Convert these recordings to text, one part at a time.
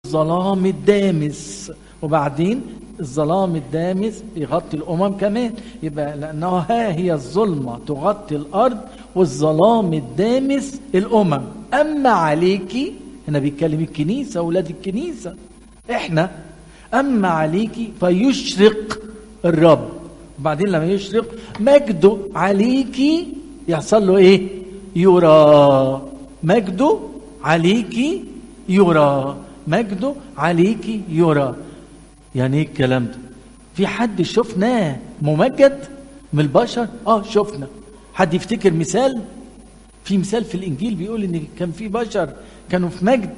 الظلام الدامس وبعدين الظلام الدامس يغطي الامم كمان يبقى لانه ها هي الظلمه تغطي الارض والظلام الدامس الامم اما عليكي هنا بيتكلم الكنيسه اولاد الكنيسه احنا اما عليكي فيشرق الرب وبعدين لما يشرق مجده عليكي يحصل له ايه يرى مجده عليكي يرى مجده عليكي يرى يعني ايه الكلام ده في حد شفناه ممجد من البشر اه شفنا حد يفتكر مثال في مثال في الانجيل بيقول ان كان في بشر كانوا في مجد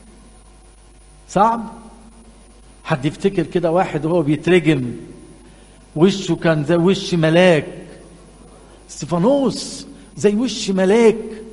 صعب حد يفتكر كده واحد وهو بيترجم وشه كان زي وش ملاك استفانوس زي وش ملاك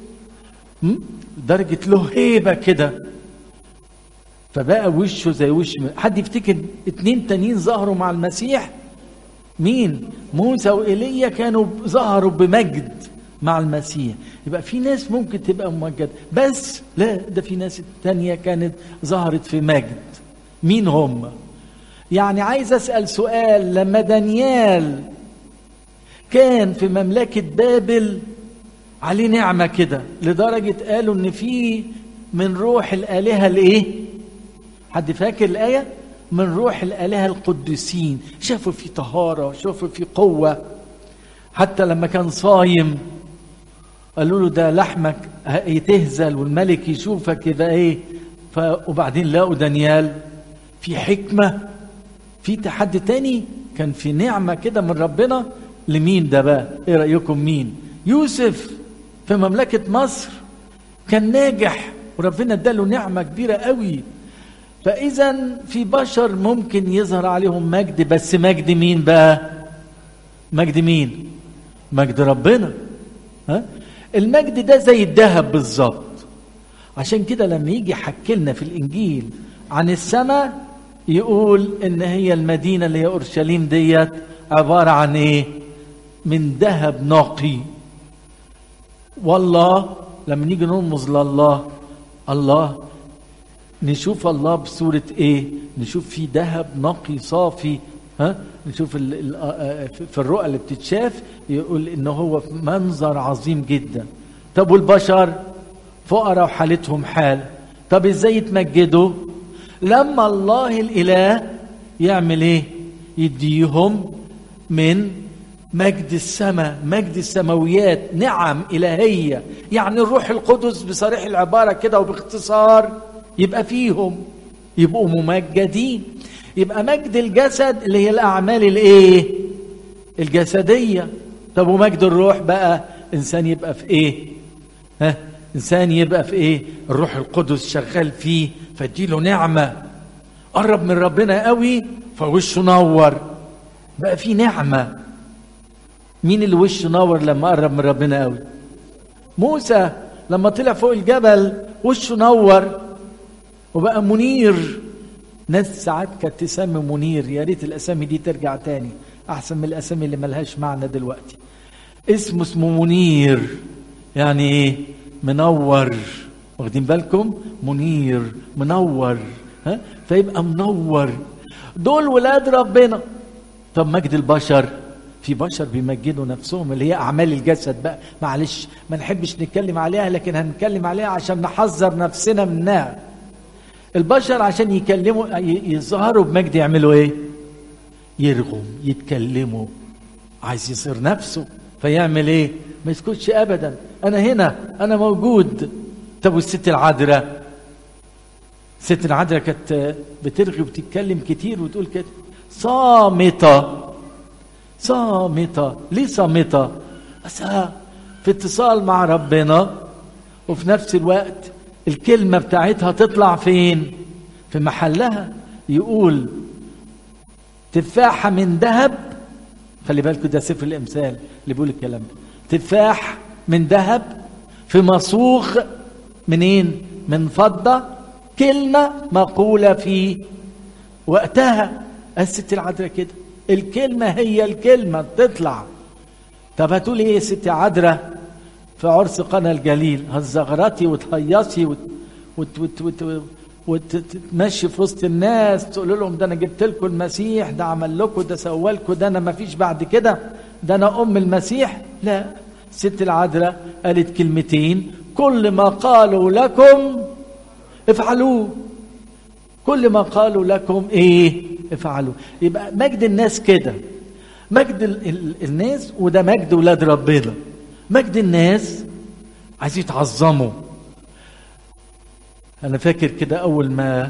درجة له هيبة كده فبقى وشه زي وش حد يفتكر اتنين تانيين ظهروا مع المسيح مين موسى وإيليا كانوا ظهروا بمجد مع المسيح يبقى في ناس ممكن تبقى ممجد بس لا ده في ناس تانية كانت ظهرت في مجد مين هم يعني عايز أسأل سؤال لما دانيال كان في مملكة بابل عليه نعمة كده لدرجة قالوا ان في من روح الآلهة الايه حد فاكر الآية من روح الآلهة القدسين شافوا في طهارة شافوا في قوة حتى لما كان صايم قالوا له ده لحمك يتهزل والملك يشوفك يبقى ايه ف... وبعدين لقوا دانيال في حكمة في تحدي تاني كان في نعمة كده من ربنا لمين ده بقى ايه رأيكم مين يوسف في مملكة مصر كان ناجح وربنا اداله نعمة كبيرة قوي فإذا في بشر ممكن يظهر عليهم مجد بس مجد مين بقى مجد مين مجد ربنا ها المجد ده زي الذهب بالظبط عشان كده لما يجي يحكي لنا في الإنجيل عن السماء يقول إن هي المدينة اللي هي أورشليم ديت عبارة عن إيه من ذهب نقي والله لما نيجي نرمز لله الله نشوف الله بصورة ايه نشوف في ذهب نقي صافي ها نشوف ال ال في الرؤى اللي بتتشاف يقول ان هو منظر عظيم جدا طب والبشر فقراء وحالتهم حال طب ازاي يتمجدوا لما الله الاله يعمل ايه يديهم من مجد السماء مجد السماويات نعم إلهية يعني الروح القدس بصريح العبارة كده وباختصار يبقى فيهم يبقوا ممجدين يبقى مجد الجسد اللي هي الأعمال الإيه الجسدية طب ومجد الروح بقى إنسان يبقى في إيه ها إنسان يبقى في إيه الروح القدس شغال فيه فاديله نعمة قرب من ربنا قوي فوشه نور بقى في نعمه مين اللي وشه نور لما قرب من ربنا قوي موسى لما طلع فوق الجبل وشه نور وبقى منير ناس ساعات كانت تسمي منير يا ريت الاسامي دي ترجع تاني احسن من الاسامي اللي ملهاش معنى دلوقتي اسمه اسمه منير يعني ايه منور واخدين بالكم منير منور ها فيبقى منور دول ولاد ربنا طب مجد البشر في بشر بيمجدوا نفسهم اللي هي اعمال الجسد بقى معلش ما نحبش نتكلم عليها لكن هنتكلم عليها عشان نحذر نفسنا منها البشر عشان يكلموا يظهروا بمجد يعملوا ايه يرغم يتكلموا عايز يصير نفسه فيعمل ايه ما يسكتش ابدا انا هنا انا موجود طب والست العذراء الست العذراء كانت بترغي وتتكلم كتير وتقول كده صامته صامتة ليه صامتة بس في اتصال مع ربنا وفي نفس الوقت الكلمة بتاعتها تطلع فين في محلها يقول تفاحة من ذهب خلي بالكم ده سفر الامثال اللي بيقول الكلام ده تفاح من ذهب في مصوغ منين من فضة كلمة مقولة في وقتها الست العذراء كده الكلمة هي الكلمة تطلع طب هتقولي ايه يا ستي عذراء في عرس قنا الجليل هتزغرطي وتهيصي وت... وت... وت... وت... وتمشي في وسط الناس تقول لهم ده انا جبت لكم المسيح ده عمل لكم ده سوى لكم ده انا ما فيش بعد كده ده انا ام المسيح لا الست العذراء قالت كلمتين كل ما قالوا لكم افعلوه كل ما قالوا لكم ايه افعلوا يبقى مجد الناس كده مجد ال ال الناس وده مجد ولاد ربنا مجد الناس عايزين يتعظموا انا فاكر كده اول ما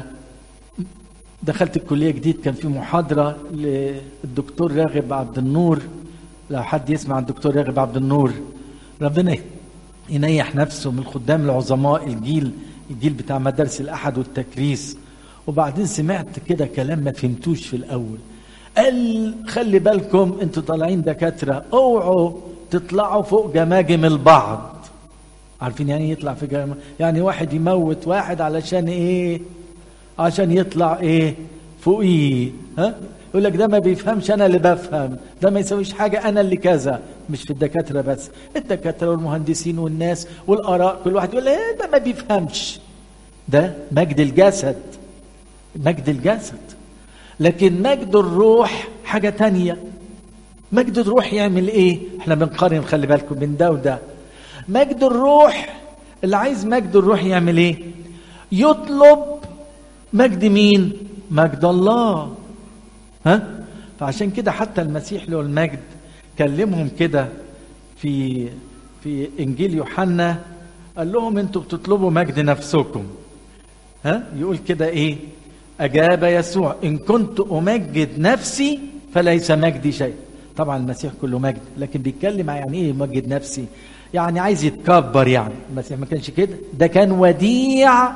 دخلت الكليه جديد كان في محاضره للدكتور راغب عبد النور لو حد يسمع الدكتور راغب عبد النور ربنا ينيح نفسه من الخدام العظماء الجيل الجيل بتاع مدارس الاحد والتكريس وبعدين سمعت كده كلام ما فهمتوش في الاول قال خلي بالكم انتوا طالعين دكاتره اوعوا تطلعوا فوق جماجم البعض عارفين يعني يطلع في جماجم يعني واحد يموت واحد علشان ايه عشان يطلع ايه فوقيه ها يقول لك ده ما بيفهمش انا اللي بفهم ده ما يسويش حاجه انا اللي كذا مش في الدكاتره بس الدكاتره والمهندسين والناس والاراء كل واحد يقول ايه ده ما بيفهمش ده مجد الجسد مجد الجسد لكن مجد الروح حاجة تانية مجد الروح يعمل ايه احنا بنقارن خلي بالكم بين ده وده مجد الروح اللي عايز مجد الروح يعمل ايه يطلب مجد مين مجد الله ها فعشان كده حتى المسيح له المجد كلمهم كده في في انجيل يوحنا قال لهم انتوا بتطلبوا مجد نفسكم ها يقول كده ايه أجاب يسوع إن كنت أمجد نفسي فليس مجدي شيء طبعا المسيح كله مجد لكن بيتكلم يعني إيه يمجد نفسي يعني عايز يتكبر يعني المسيح ما كانش كده ده كان وديع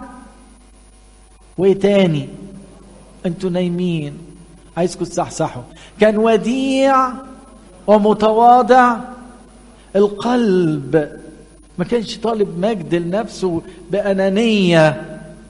وإيه تاني أنتوا نايمين عايزكم تصحصحوا كان وديع ومتواضع القلب ما كانش طالب مجد لنفسه بأنانية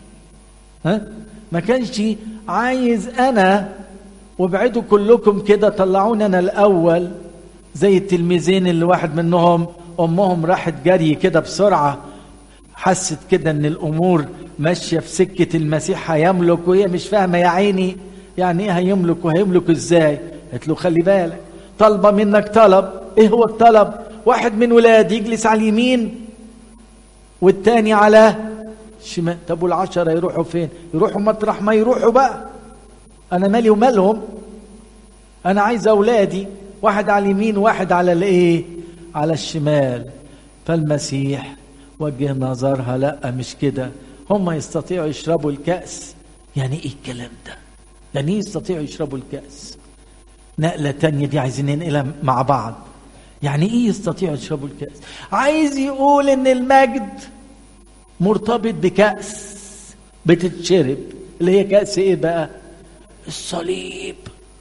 ها ما كانش عايز انا وابعدوا كلكم كده طلعوني انا الاول زي التلميذين اللي واحد منهم امهم راحت جري كده بسرعه حست كده ان الامور ماشيه في سكه المسيح هيملك وهي مش فاهمه يا عيني يعني ايه هيملك وهيملك ازاي قالت له خلي بالك طالبه منك طلب ايه هو الطلب واحد من ولادي يجلس على اليمين والتاني على الشمال طب والعشرة يروحوا فين يروحوا مطرح ما يروحوا بقى انا مالي ومالهم انا عايز اولادي واحد على اليمين واحد على الايه على الشمال فالمسيح وجه نظرها لا مش كده هم يستطيعوا يشربوا الكأس يعني ايه الكلام ده يعني ايه يستطيعوا يشربوا الكأس نقلة تانية دي عايزين ننقلها مع بعض يعني ايه يستطيعوا يشربوا الكأس عايز يقول ان المجد مرتبط بكأس بتتشرب اللي هي كأس ايه بقى الصليب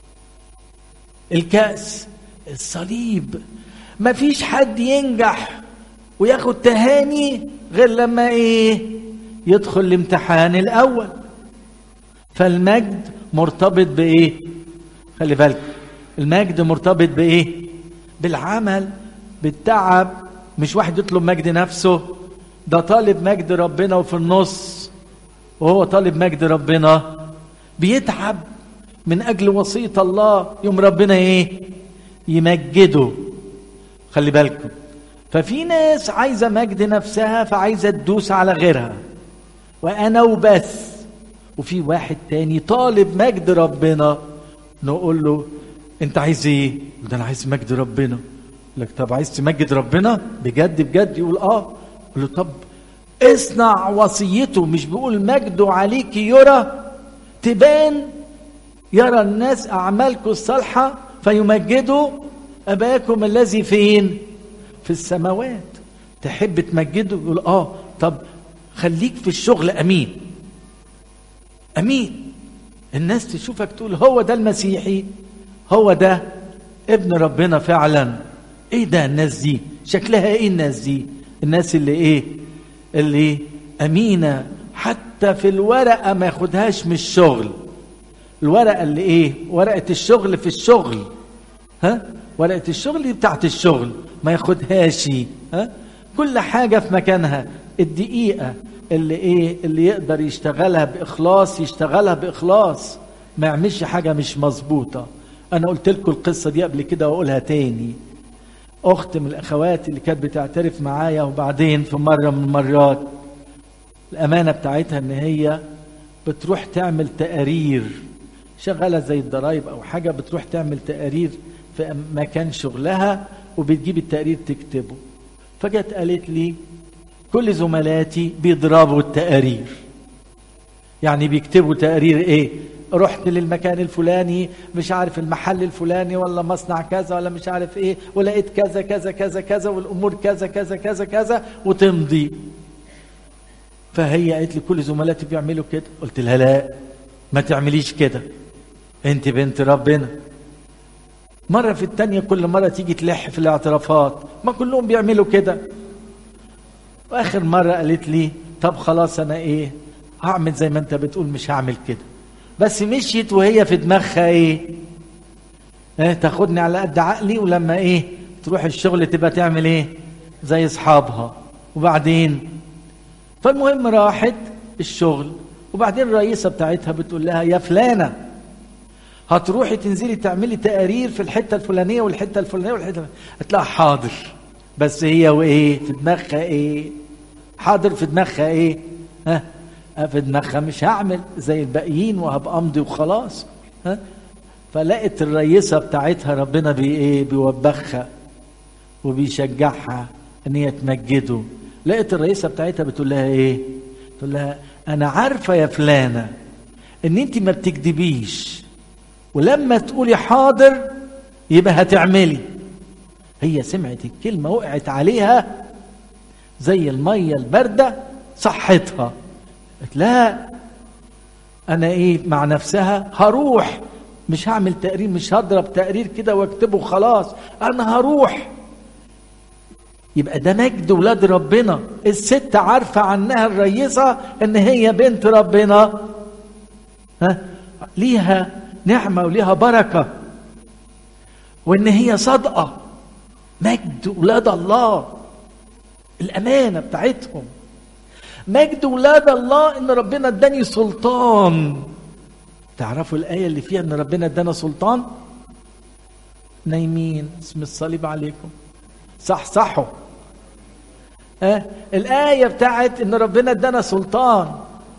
الكأس الصليب مفيش حد ينجح وياخد تهاني غير لما ايه يدخل الامتحان الاول فالمجد مرتبط بايه خلي بالك المجد مرتبط بايه بالعمل بالتعب مش واحد يطلب مجد نفسه ده طالب مجد ربنا وفي النص وهو طالب مجد ربنا بيتعب من اجل وصيه الله يوم ربنا ايه يمجده خلي بالكم ففي ناس عايزه مجد نفسها فعايزه تدوس على غيرها وانا وبس وفي واحد تاني طالب مجد ربنا نقول له انت عايز ايه ده انا عايز مجد ربنا لك طب عايز تمجد ربنا بجد بجد يقول اه قل له طب اصنع وصيته مش بيقول مجده عليك يرى تبان يرى الناس اعمالكم الصالحه فيمجدوا اباكم الذي فين في السماوات تحب تمجده يقول اه طب خليك في الشغل امين امين الناس تشوفك تقول هو ده المسيحي هو ده ابن ربنا فعلا ايه ده الناس دي شكلها ايه الناس دي الناس اللي ايه اللي امينه حتى في الورقه ما ياخدهاش من الشغل الورقه اللي ايه ورقه الشغل في الشغل ها ورقه الشغل دي بتاعت الشغل ما ياخدهاش ها كل حاجه في مكانها الدقيقه اللي ايه اللي يقدر يشتغلها باخلاص يشتغلها باخلاص ما يعملش حاجه مش مظبوطه انا قلت لكم القصه دي قبل كده واقولها تاني اخت من الاخوات اللي كانت بتعترف معايا وبعدين في مره من المرات الامانه بتاعتها ان هي بتروح تعمل تقارير شغاله زي الضرايب او حاجه بتروح تعمل تقارير في مكان شغلها وبتجيب التقرير تكتبه فجت قالت لي كل زملاتي بيضربوا التقارير يعني بيكتبوا تقرير ايه رحت للمكان الفلاني مش عارف المحل الفلاني ولا مصنع كذا ولا مش عارف ايه ولقيت كذا كذا كذا كذا والامور كذا كذا كذا كذا وتمضي فهي قالت لي كل زملاتي بيعملوا كده قلت لها لا ما تعمليش كده انت بنت ربنا مرة في التانية كل مرة تيجي تلح في الاعترافات ما كلهم بيعملوا كده واخر مرة قالت لي طب خلاص انا ايه هعمل زي ما انت بتقول مش هعمل كده بس مشيت وهي في دماغها ايه ايه تاخدني على قد عقلي ولما ايه تروح الشغل تبقى تعمل ايه زي اصحابها وبعدين فالمهم راحت الشغل وبعدين الرئيسه بتاعتها بتقول لها يا فلانه هتروحي تنزلي تعملي تقارير في الحته الفلانيه والحته الفلانيه والحته قالت لها حاضر بس هي وايه في دماغها ايه حاضر في دماغها ايه ها في دماغها مش هعمل زي الباقيين وهبقى امضي وخلاص ها فلقت الرئيسه بتاعتها ربنا بي ايه بيوبخها وبيشجعها ان هي تمجده لقيت الرئيسه بتاعتها بتقول لها ايه تقول لها انا عارفه يا فلانه ان انت ما بتكذبيش ولما تقولي حاضر يبقى هتعملي هي سمعت الكلمه وقعت عليها زي الميه البارده صحتها قالت لا انا ايه مع نفسها هروح مش هعمل تقرير مش هضرب تقرير كده واكتبه خلاص انا هروح يبقى ده مجد ولاد ربنا الست عارفة عنها الرئيسة ان هي بنت ربنا ها ليها نعمة وليها بركة وان هي صادقة مجد ولاد الله الامانة بتاعتهم مجد ولاد الله ان ربنا اداني سلطان تعرفوا الآية اللي فيها ان ربنا ادانا سلطان نايمين اسم الصليب عليكم صح صحوا أه؟ الآية بتاعت إن ربنا ادانا سلطان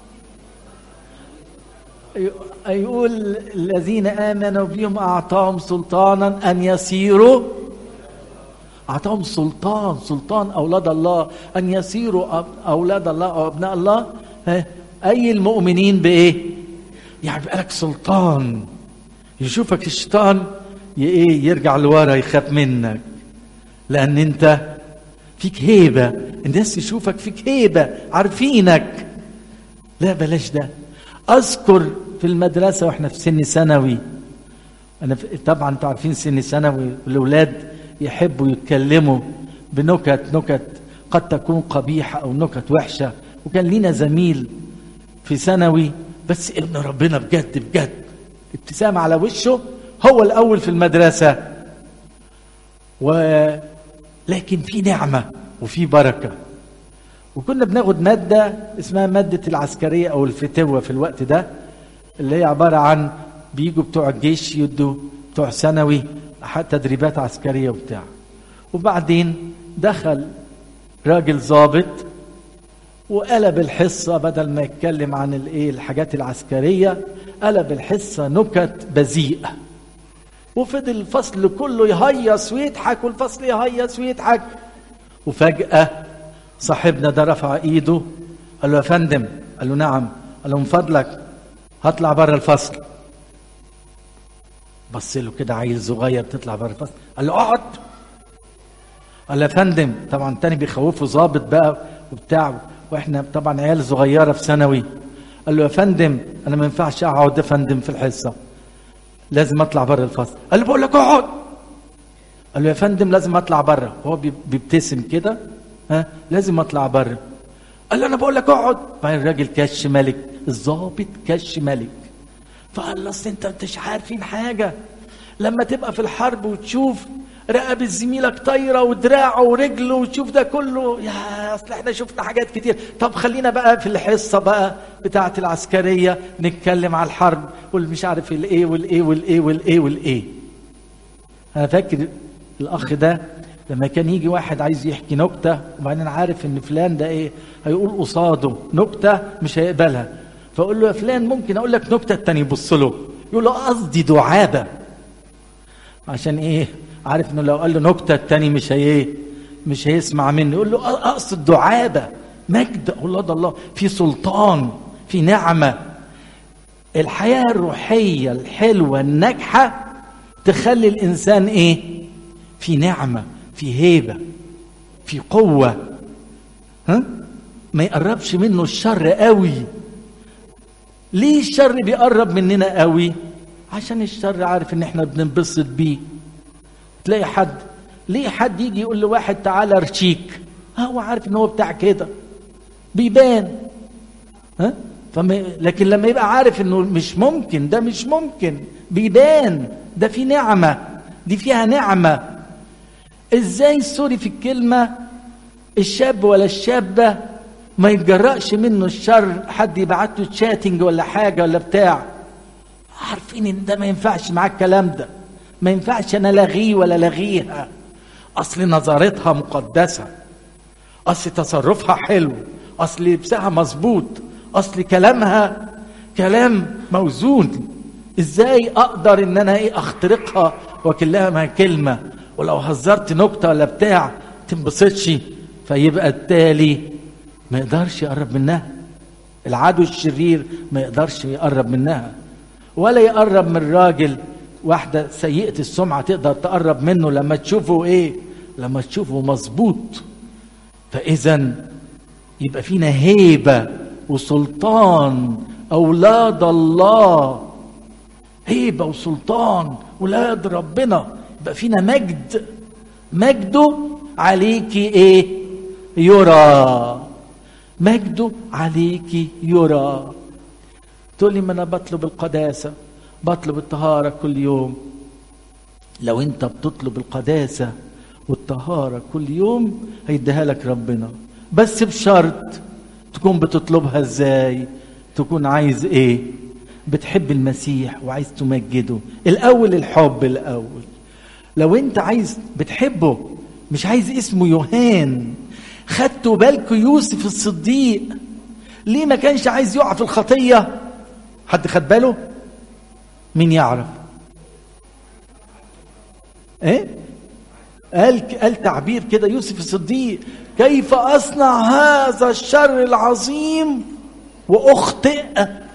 يقول الذين آمنوا بهم أعطاهم سلطانا أن يسيروا أعطاهم سلطان سلطان أولاد الله أن يسيروا أولاد الله أو أبناء الله أه؟ أي المؤمنين بإيه؟ يعني بقى لك سلطان يشوفك الشيطان ايه يرجع لورا يخاف منك لان انت فيك هيبه الناس تشوفك فيك هيبه عارفينك لا بلاش ده اذكر في المدرسه واحنا في سن ثانوي انا في طبعا انتوا عارفين سن ثانوي الاولاد يحبوا يتكلموا بنكت نكت قد تكون قبيحه او نكت وحشه وكان لينا زميل في ثانوي بس ابن ربنا بجد بجد ابتسامة على وشه هو الأول في المدرسة و لكن في نعمة وفي بركة وكنا بناخد مادة اسمها مادة العسكرية أو الفتوة في الوقت ده اللي هي عبارة عن بيجوا بتوع الجيش يدوا بتوع ثانوي تدريبات عسكرية وبتاع وبعدين دخل راجل ظابط وقلب الحصة بدل ما يتكلم عن الايه الحاجات العسكرية قلب الحصة نكت بذيئة وفضل الفصل كله يهيص ويضحك والفصل يهيص ويضحك وفجأة صاحبنا ده رفع ايده قال له يا فندم قال له نعم قال له من فضلك هطلع بره الفصل بص له كده عيل صغير تطلع بره الفصل قال له اقعد قال له يا فندم طبعا تاني بيخوفه ظابط بقى وبتاع واحنا طبعا عيال صغيره في ثانوي قال له يا فندم انا ما ينفعش اقعد يا فندم في الحصه لازم اطلع بره الفصل قال له بقول لك اقعد قال له يا فندم لازم اطلع بره هو بيبتسم كده ها لازم اطلع بره قال له انا بقول لك اقعد بعدين الراجل كش ملك الظابط كش ملك فقال له اصل انت مش عارفين حاجه لما تبقى في الحرب وتشوف رقبة زميلك طايرة ودراعه ورجله وتشوف ده كله يا اصل احنا شفنا حاجات كتير طب خلينا بقى في الحصة بقى بتاعة العسكرية نتكلم على الحرب والمش عارف الايه والايه والايه والايه والايه انا فاكر الاخ ده لما كان يجي واحد عايز يحكي نكتة وبعدين عارف ان فلان ده ايه هيقول قصاده نكتة مش هيقبلها فاقول له يا فلان ممكن اقول لك نكتة التاني يبص له يقول له قصدي دعابة عشان ايه عارف انه لو قال له نكتة التاني مش هي مش هيسمع منه يقول له اقصد دعابة مجد الله ده الله في سلطان في نعمة الحياة الروحية الحلوة الناجحة تخلي الإنسان إيه في نعمة في هيبة في قوة ها ما يقربش منه الشر قوي ليه الشر بيقرب مننا قوي عشان الشر عارف ان احنا بننبسط بيه تلاقي حد ليه حد يجي يقول لواحد تعالى ارشيك هو عارف ان هو بتاع كده بيبان ها فما لكن لما يبقى عارف انه مش ممكن ده مش ممكن بيبان ده في نعمه دي فيها نعمه ازاي سوري في الكلمه الشاب ولا الشابه ما يتجرأش منه الشر حد يبعت له تشاتنج ولا حاجه ولا بتاع عارفين ان ده ما ينفعش معاه الكلام ده ما ينفعش انا لاغيه ولا لاغيها اصل نظرتها مقدسه اصل تصرفها حلو اصل لبسها مظبوط اصل كلامها كلام موزون ازاي اقدر ان انا ايه اخترقها واكلمها كلمه ولو هزرت نكته ولا بتاع تنبسطش فيبقى التالي ما يقدرش يقرب منها العدو الشرير ما يقدرش يقرب منها ولا يقرب من راجل واحدة سيئة السمعة تقدر تقرب منه لما تشوفه ايه لما تشوفه مظبوط فإذا يبقى فينا هيبة وسلطان أولاد الله هيبة وسلطان ولاد ربنا يبقى فينا مجد مجده عليكي ايه يرى مجده عليكي يرى تقول لي ما انا بطلب القداسه بطلب الطهاره كل يوم لو انت بتطلب القداسه والطهاره كل يوم هيديها لك ربنا بس بشرط تكون بتطلبها ازاي تكون عايز ايه بتحب المسيح وعايز تمجده الاول الحب الاول لو انت عايز بتحبه مش عايز اسمه يوهان خدتوا بالكم يوسف الصديق ليه ما كانش عايز يقع في الخطيه حد خد باله مين يعرف ايه قال قال تعبير كده يوسف الصديق كيف اصنع هذا الشر العظيم واخطئ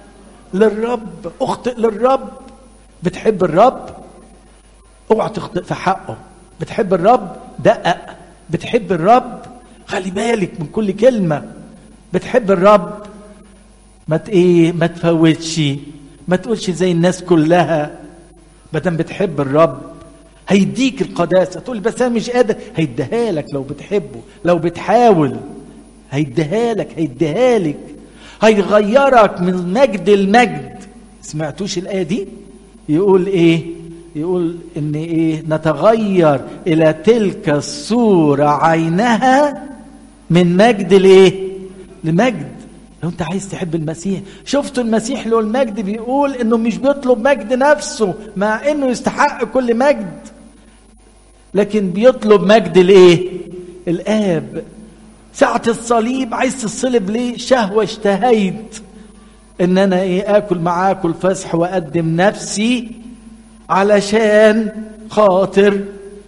للرب اخطئ للرب بتحب الرب اوعى تخطئ في حقه بتحب الرب دقق بتحب الرب خلي بالك من كل كلمه بتحب الرب ما ايه ما تفوتش ما تقولش زي الناس كلها ما دام بتحب الرب هيديك القداسه تقول بس انا مش قادر هيديها لك لو بتحبه لو بتحاول هيديها لك هيديها لك هيغيرك من مجد المجد سمعتوش الايه دي يقول ايه يقول ان ايه نتغير الى تلك الصوره عينها من مجد لايه لمجد لو انت عايز تحب المسيح شفتوا المسيح له المجد بيقول انه مش بيطلب مجد نفسه مع انه يستحق كل مجد لكن بيطلب مجد الايه الاب ساعة الصليب عايز تصلب ليه شهوة اشتهيت ان انا ايه اكل معاكم الفسح واقدم نفسي علشان خاطر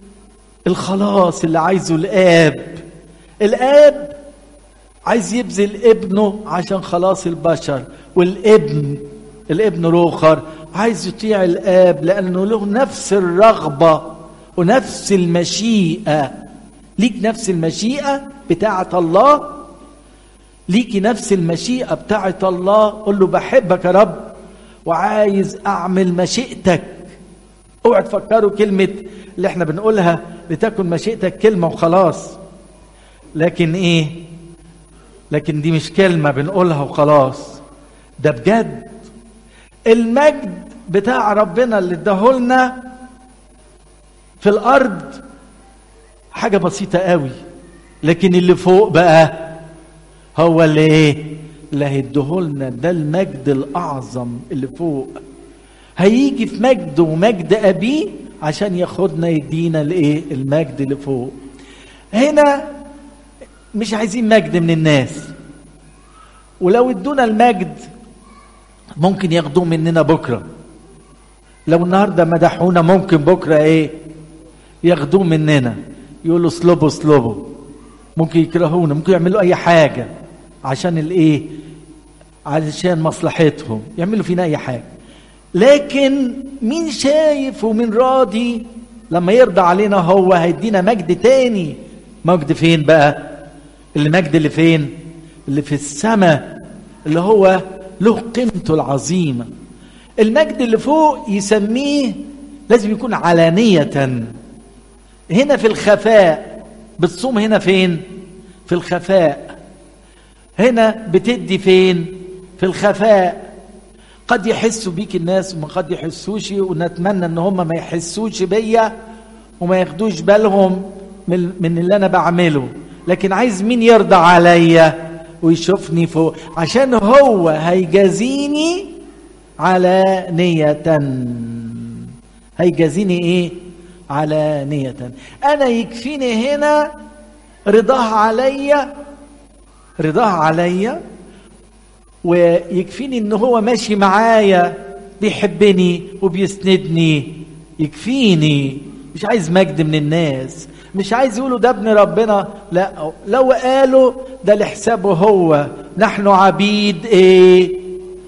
الخلاص اللي عايزه الاب الاب عايز يبذل ابنه عشان خلاص البشر والابن الابن روخر عايز يطيع الاب لانه له نفس الرغبه ونفس المشيئه ليك نفس المشيئه بتاعه الله ليكي نفس المشيئه بتاعه الله قل له بحبك يا رب وعايز اعمل مشيئتك اوعى تفكروا كلمه اللي احنا بنقولها لتكن مشيئتك كلمه وخلاص لكن ايه لكن دي مش كلمة بنقولها وخلاص ده بجد المجد بتاع ربنا اللي اداهولنا في الأرض حاجة بسيطة قوي لكن اللي فوق بقى هو اللي ايه اللي هيديهولنا ده المجد الأعظم اللي فوق هيجي في مجد ومجد أبيه عشان ياخدنا يدينا الايه المجد اللي فوق هنا مش عايزين مجد من الناس ولو ادونا المجد ممكن ياخدوه مننا بكره لو النهارده مدحونا ممكن بكره ايه ياخدوه مننا يقولوا اصلبوا اصلبوا ممكن يكرهونا ممكن يعملوا اي حاجه عشان الايه علشان مصلحتهم يعملوا فينا اي حاجه لكن مين شايف ومين راضي لما يرضى علينا هو هيدينا مجد تاني مجد فين بقى المجد اللي فين اللي في السماء اللي هو له قيمته العظيمه المجد اللي فوق يسميه لازم يكون علانيه هنا في الخفاء بتصوم هنا فين في الخفاء هنا بتدي فين في الخفاء قد يحسوا بيك الناس وما قد يحسوش ونتمنى ان هم ما يحسوش بيا وما ياخدوش بالهم من, من اللي انا بعمله لكن عايز مين يرضى عليا ويشوفني فوق عشان هو هيجازيني على نية هيجازيني ايه على نية انا يكفيني هنا رضاه عليا رضاه عليا ويكفيني ان هو ماشي معايا بيحبني وبيسندني يكفيني مش عايز مجد من الناس مش عايز يقولوا ده ابن ربنا لا لو قالوا ده لحسابه هو نحن عبيد ايه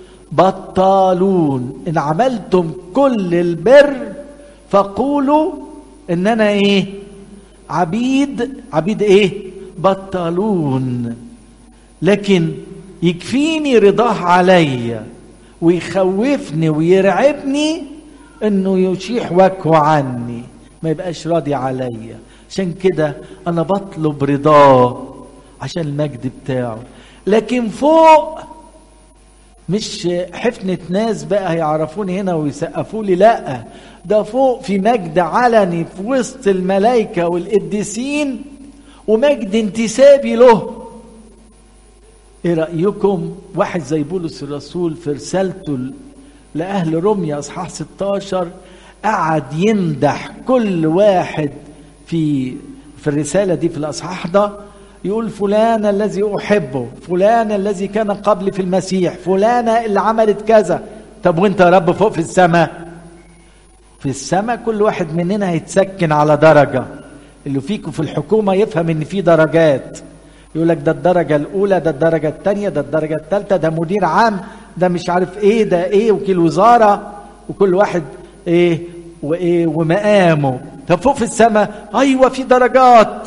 بطالون ان عملتم كل البر فقولوا ان انا ايه عبيد عبيد ايه بطالون لكن يكفيني رضاه عليا ويخوفني ويرعبني انه يشيح وجهه عني ما يبقاش راضي عليا عشان كده انا بطلب رضاه عشان المجد بتاعه لكن فوق مش حفنة ناس بقى هيعرفوني هنا ويسقفوا لي لا ده فوق في مجد علني في وسط الملائكة والقديسين ومجد انتسابي له ايه رأيكم واحد زي بولس الرسول في رسالته لأهل روميا أصحاح 16 قعد يمدح كل واحد في في الرسالة دي في الأصحاح ده يقول فلان الذي أحبه فلان الذي كان قبلي في المسيح فلانة اللي عملت كذا طب وانت يا رب فوق في السماء في السماء كل واحد مننا هيتسكن على درجة اللي فيكم في الحكومة يفهم ان في درجات يقول لك ده الدرجة الأولى ده الدرجة الثانية ده الدرجة الثالثة ده مدير عام ده مش عارف ايه ده ايه وكيل وزارة وكل واحد ايه وايه ومقامه طب فوق في السماء ايوه في درجات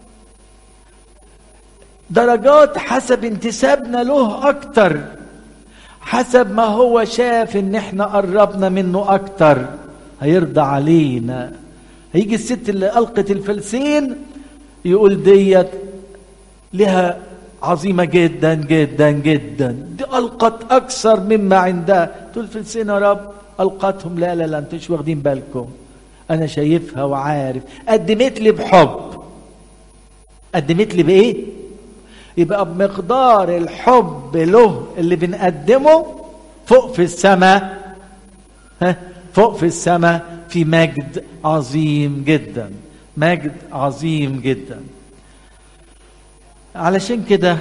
درجات حسب انتسابنا له اكتر حسب ما هو شاف ان احنا قربنا منه اكتر هيرضى علينا هيجي الست اللي القت الفلسين يقول ديت لها عظيمه جدا جدا جدا دي القت اكثر مما عندها تقول فلسين يا رب القتهم لا لا لا انتوا مش واخدين بالكم انا شايفها وعارف قدمت لي بحب قدمت لي بايه يبقى بمقدار الحب له اللي بنقدمه فوق في السماء ها فوق في السماء في مجد عظيم جدا مجد عظيم جدا علشان كده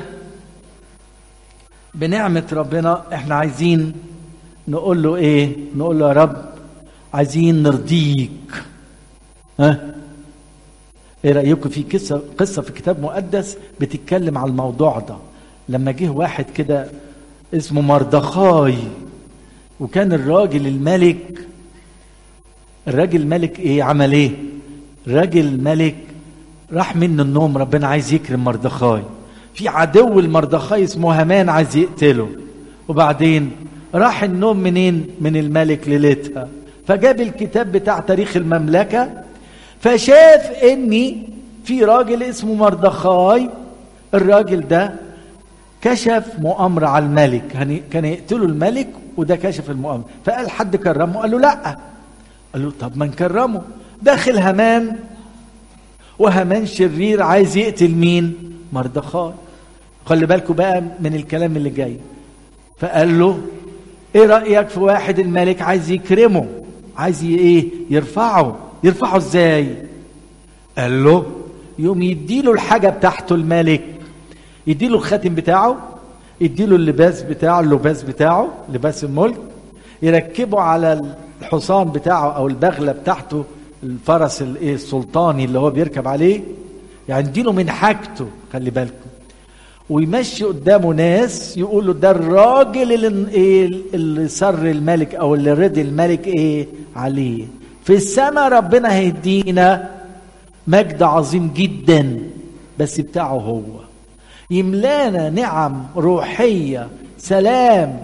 بنعمة ربنا احنا عايزين نقول له ايه نقول له يا رب عايزين نرضيك ها ايه رايكم في قصه قصه في كتاب مقدس بتتكلم على الموضوع ده لما جه واحد كده اسمه مردخاي وكان الراجل الملك الراجل الملك ايه عمل ايه الراجل الملك راح منه النوم ربنا عايز يكرم مردخاي في عدو المردخاي اسمه هامان عايز يقتله وبعدين راح النوم منين من الملك ليلتها فجاب الكتاب بتاع تاريخ المملكة فشاف اني في راجل اسمه مردخاي الراجل ده كشف مؤامرة على الملك كان يقتلوا الملك وده كشف المؤامرة فقال حد كرمه قال له لا قال له طب ما نكرمه داخل همان وهمان شرير عايز يقتل مين مردخاي خلي بالكم بقى من الكلام اللي جاي فقال له ايه رايك في واحد الملك عايز يكرمه عايز ايه يرفعه يرفعه ازاي قال له يوم يديله الحاجه بتاعته الملك يديله الخاتم بتاعه يديله اللباس بتاعه اللباس بتاعه لباس الملك يركبه على الحصان بتاعه او البغله بتاعته الفرس الايه السلطاني اللي هو بيركب عليه يعني يديله من حاجته خلي بالكم ويمشي قدامه ناس يقولوا ده الراجل اللي ايه اللي سر الملك او اللي رضي الملك ايه عليه في السماء ربنا هيدينا مجد عظيم جدا بس بتاعه هو يملانا نعم روحيه سلام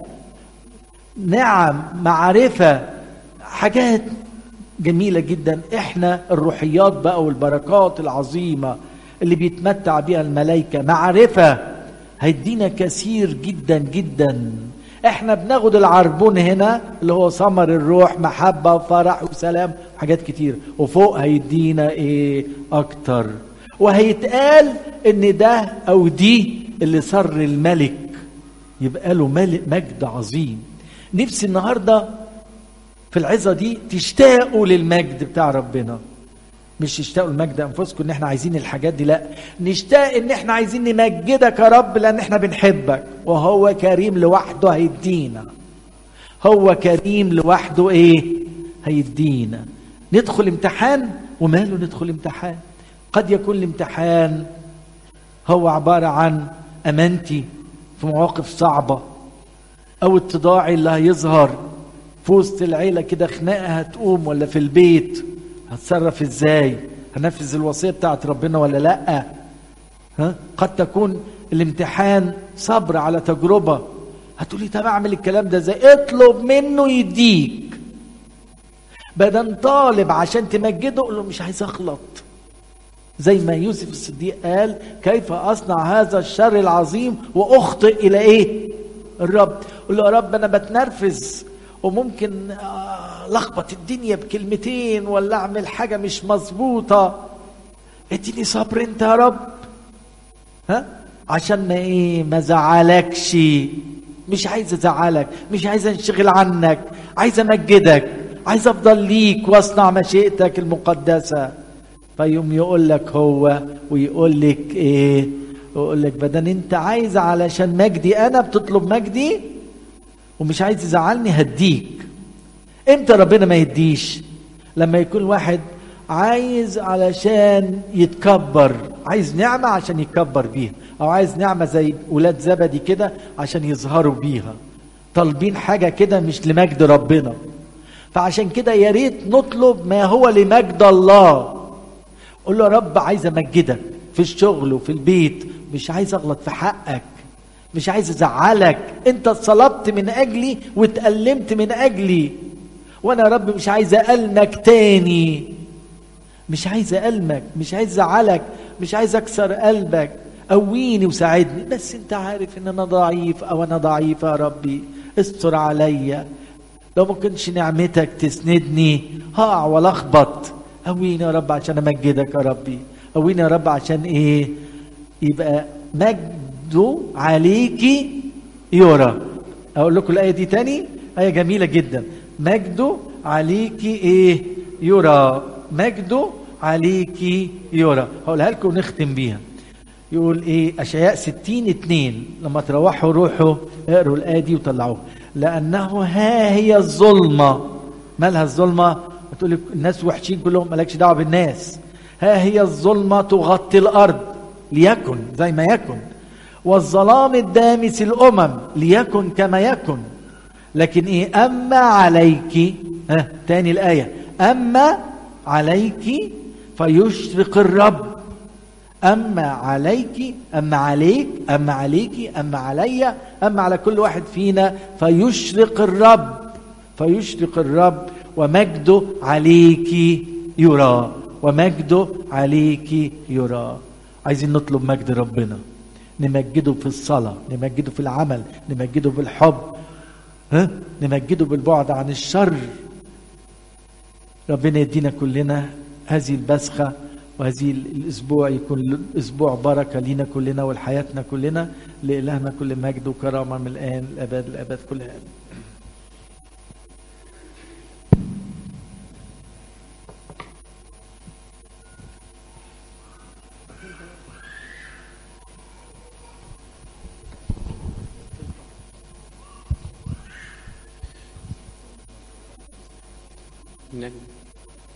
نعم معرفه حاجات جميله جدا احنا الروحيات بقى والبركات العظيمه اللي بيتمتع بها الملائكه معرفه هيدينا كثير جدا جدا احنا بناخد العربون هنا اللي هو ثمر الروح محبه وفرح وسلام حاجات كتير وفوق هيدينا ايه اكتر وهيتقال ان ده او دي اللي سر الملك يبقى له ملك مجد عظيم نفسي النهارده في العظه دي تشتاقوا للمجد بتاع ربنا مش تشتاقوا لمجد انفسكم ان احنا عايزين الحاجات دي لا نشتاق ان احنا عايزين نمجدك يا رب لان احنا بنحبك وهو كريم لوحده هيدينا هو كريم لوحده ايه هيدينا ندخل امتحان وماله ندخل امتحان قد يكون الامتحان هو عباره عن امانتي في مواقف صعبه او اتضاعي اللي هيظهر في وسط العيله كده خناقه هتقوم ولا في البيت هتصرف ازاي هنفذ الوصيه بتاعت ربنا ولا لا ها قد تكون الامتحان صبر على تجربه هتقولي طب اعمل الكلام ده ازاي اطلب منه يديك بدل طالب عشان تمجده قول له مش عايز اغلط زي ما يوسف الصديق قال كيف اصنع هذا الشر العظيم واخطئ الى ايه الرب قول له يا رب انا بتنرفز وممكن لخبط الدنيا بكلمتين ولا اعمل حاجه مش مظبوطه اديني صبر انت يا رب ها عشان ما ايه ما زعلكش مش عايز ازعلك مش عايز انشغل عنك عايز امجدك عايز افضل ليك واصنع مشيئتك المقدسه فيوم يقول لك هو ويقول لك ايه يقول لك بدل انت عايز علشان مجدي انا بتطلب مجدي ومش عايز يزعلني هديك امتى ربنا ما يديش لما يكون واحد عايز علشان يتكبر عايز نعمة عشان يتكبر بيها او عايز نعمة زي ولاد زبدي كده عشان يظهروا بيها طالبين حاجة كده مش لمجد ربنا فعشان كده يا ريت نطلب ما هو لمجد الله قول له يا رب عايز امجدك في الشغل وفي البيت مش عايز اغلط في حقك مش عايز ازعلك انت اتصلبت من اجلي واتألمت من اجلي وانا يا رب مش عايز ألمك تاني مش عايز ألمك مش عايز ازعلك مش عايز اكسر قلبك قويني وساعدني بس انت عارف ان انا ضعيف او انا ضعيف يا ربي استر عليا لو ما كنتش نعمتك تسندني هقع والخبط قويني يا رب عشان امجدك يا ربي قويني يا رب عشان ايه يبقى مجده عليكي يرى اقول لكم الايه دي تاني ايه جميله جدا مجده عليكي ايه يرى مجده عليكي يرى هقولها لكم ونختم بيها يقول ايه اشعياء 60 2 لما تروحوا روحوا اقروا الايه دي وطلعوها لانه ها هي الظلمه مالها الظلمه تقول الناس وحشين كلهم مالكش دعوه بالناس ها هي الظلمه تغطي الارض ليكن زي ما يكن والظلام الدامس الامم ليكن كما يكن لكن ايه اما عليك ها تاني الايه اما عليك فيشرق الرب اما عليك اما عليك اما عليك اما علي اما على كل واحد فينا فيشرق الرب فيشرق الرب ومجده عليك يرى ومجده عليك يرى عايزين نطلب مجد ربنا نمجده في الصلاة نمجده في العمل نمجده بالحب ها نمجده بالبعد عن الشر ربنا يدينا كلنا هذه البسخة وهذه الاسبوع يكون اسبوع بركه لينا كلنا ولحياتنا كلنا لالهنا كل مجد وكرامه من الان الابد الابد كلها آمين. نجم